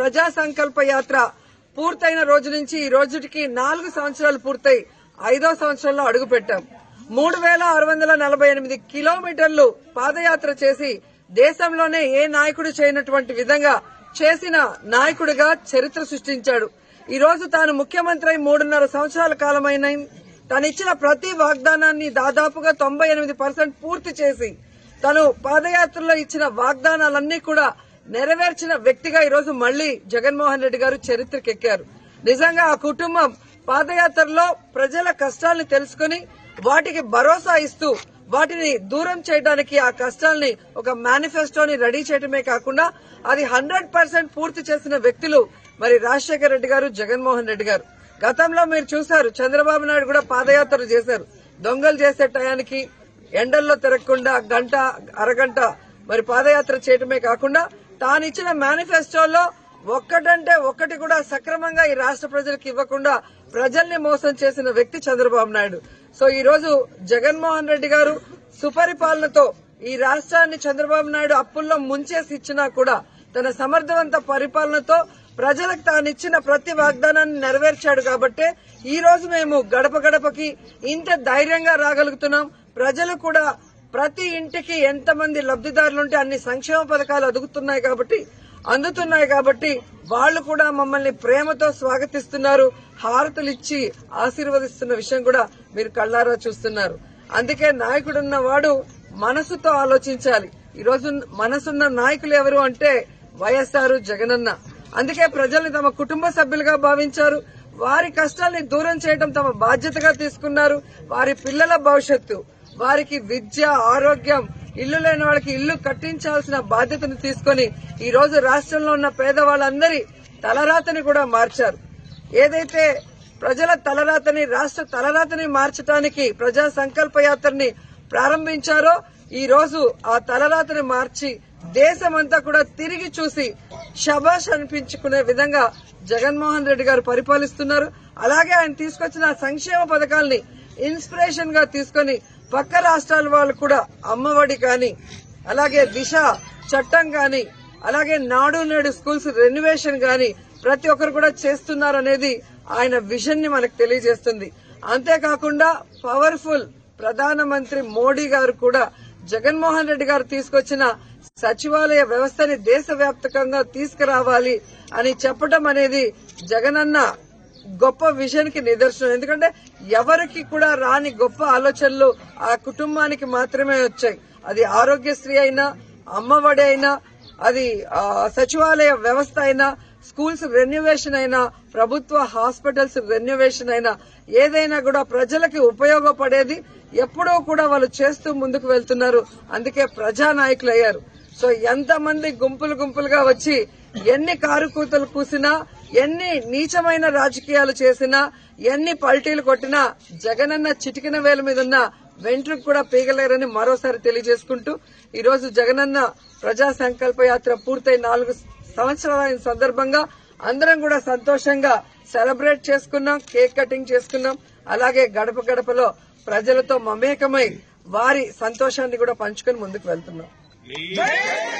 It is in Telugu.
ప్రజా సంకల్ప యాత్ర పూర్తయిన రోజు నుంచి ఈ రోజుకి నాలుగు సంవత్సరాలు పూర్తయి ఐదో సంవత్సరంలో అడుగుపెట్టాం మూడు వేల ఆరు వందల నలభై ఎనిమిది కిలోమీటర్లు పాదయాత్ర చేసి దేశంలోనే ఏ నాయకుడు చేయనటువంటి విధంగా చేసిన నాయకుడిగా చరిత్ర సృష్టించాడు ఈ రోజు తాను ముఖ్యమంత్రి అయి మూడున్నర సంవత్సరాల కాలమైన తను ఇచ్చిన ప్రతి వాగ్దానాన్ని దాదాపుగా తొంభై ఎనిమిది పర్సెంట్ పూర్తి చేసి తను పాదయాత్రలో ఇచ్చిన వాగ్దానాలన్నీ కూడా నెరవేర్చిన వ్యక్తిగా ఈరోజు మళ్లీ జగన్మోహన్ రెడ్డి గారు చరిత్రకెక్కారు నిజంగా ఆ కుటుంబం పాదయాత్రలో ప్రజల కష్టాల్ని తెలుసుకుని వాటికి భరోసా ఇస్తూ వాటిని దూరం చేయడానికి ఆ కష్టాల్ని ఒక మేనిఫెస్టోని రెడీ చేయడమే కాకుండా అది హండ్రెడ్ పర్సెంట్ పూర్తి చేసిన వ్యక్తులు మరి రాజశేఖర రెడ్డి గారు జగన్మోహన్ రెడ్డి గారు గతంలో మీరు చూశారు చంద్రబాబు నాయుడు కూడా పాదయాత్ర చేశారు దొంగలు చేసే టయానికి ఎండల్లో తిరగకుండా గంట అరగంట మరి పాదయాత్ర చేయటమే కాకుండా తానిచ్చిన మేనిఫెస్టోలో ఒక్కటంటే ఒక్కటి కూడా సక్రమంగా ఈ రాష్ట్ర ప్రజలకు ఇవ్వకుండా ప్రజల్ని మోసం చేసిన వ్యక్తి చంద్రబాబు నాయుడు సో ఈ రోజు జగన్మోహన్ రెడ్డి గారు సుపరిపాలనతో ఈ రాష్ట్రాన్ని చంద్రబాబు నాయుడు అప్పుల్లో ముంచేసి ఇచ్చినా కూడా తన సమర్థవంత పరిపాలనతో ప్రజలకు తాను ఇచ్చిన ప్రతి వాగ్దానాన్ని నెరవేర్చాడు కాబట్టే ఈ రోజు మేము గడప గడపకి ఇంత ధైర్యంగా రాగలుగుతున్నాం ప్రజలు కూడా ప్రతి ఇంటికి ఎంతమంది లబ్దిదారులుంటే అన్ని సంక్షేమ పథకాలు అదుగుతున్నాయి కాబట్టి అందుతున్నాయి కాబట్టి వాళ్ళు కూడా మమ్మల్ని ప్రేమతో స్వాగతిస్తున్నారు హారతులు ఇచ్చి ఆశీర్వదిస్తున్న విషయం కూడా మీరు కళ్ళారా చూస్తున్నారు అందుకే నాయకుడున్న వాడు మనసుతో ఆలోచించాలి ఈ రోజు మనసున్న నాయకులు ఎవరు అంటే వైఎస్ఆర్ జగనన్న అందుకే ప్రజల్ని తమ కుటుంబ సభ్యులుగా భావించారు వారి కష్టాల్ని దూరం చేయడం తమ బాధ్యతగా తీసుకున్నారు వారి పిల్లల భవిష్యత్తు వారికి విద్య ఆరోగ్యం ఇల్లు లేని వాళ్ళకి ఇల్లు కట్టించాల్సిన బాధ్యతను తీసుకొని ఈ రోజు రాష్ట్రంలో ఉన్న పేదవాళ్ళందరి తలరాతని కూడా మార్చారు ఏదైతే ప్రజల తలరాతని రాష్ట్ర తలరాతని మార్చడానికి ప్రజా సంకల్ప యాత్రని ప్రారంభించారో ఈ రోజు ఆ తలరాతని మార్చి దేశమంతా కూడా తిరిగి చూసి షబాష్ అనిపించుకునే విధంగా జగన్మోహన్ రెడ్డి గారు పరిపాలిస్తున్నారు అలాగే ఆయన తీసుకొచ్చిన సంక్షేమ పథకాల్ని ఇన్స్పిరేషన్ గా తీసుకొని పక్క రాష్ట్రాల వాళ్ళు కూడా అమ్మఒడి కానీ అలాగే దిశ చట్టం కానీ అలాగే నాడు నేడు స్కూల్స్ రెన్యువేషన్ గాని ప్రతి ఒక్కరు కూడా చేస్తున్నారనేది ఆయన విజన్ ని మనకు తెలియజేస్తుంది అంతేకాకుండా పవర్ఫుల్ ప్రధానమంత్రి మోడీ గారు కూడా జగన్మోహన్ రెడ్డి గారు తీసుకొచ్చిన సచివాలయ వ్యవస్థని దేశవ్యాప్తంగా తీసుకురావాలి అని చెప్పడం అనేది జగనన్న గొప్ప విజన్ కి నిదర్శనం ఎందుకంటే ఎవరికి కూడా రాని గొప్ప ఆలోచనలు ఆ కుటుంబానికి మాత్రమే వచ్చాయి అది ఆరోగ్యశ్రీ అయినా అమ్మఒడి అయినా అది ఆ, సచివాలయ వ్యవస్థ అయినా స్కూల్స్ రెన్యువేషన్ అయినా ప్రభుత్వ హాస్పిటల్స్ రెన్యువేషన్ అయినా ఏదైనా కూడా ప్రజలకి ఉపయోగపడేది ఎప్పుడూ కూడా వాళ్ళు చేస్తూ ముందుకు వెళ్తున్నారు అందుకే ప్రజానాయకులు అయ్యారు సో ఎంతమంది గుంపులు గుంపులుగా వచ్చి ఎన్ని కారుకూతలు కూసినా ఎన్ని నీచమైన రాజకీయాలు చేసినా ఎన్ని పల్టీలు కొట్టినా జగనన్న చిటికిన వేల మీద ఉన్న వెంట్రుకు కూడా పీగలేరని మరోసారి తెలియజేసుకుంటూ ఈ రోజు జగనన్న ప్రజా సంకల్ప యాత్ర పూర్తయి నాలుగు సంవత్సరాల సందర్భంగా అందరం కూడా సంతోషంగా సెలబ్రేట్ చేసుకున్నాం కేక్ కటింగ్ చేసుకున్నాం అలాగే గడప గడపలో ప్రజలతో మమేకమై వారి సంతోషాన్ని కూడా పంచుకొని ముందుకు వెళ్తున్నాం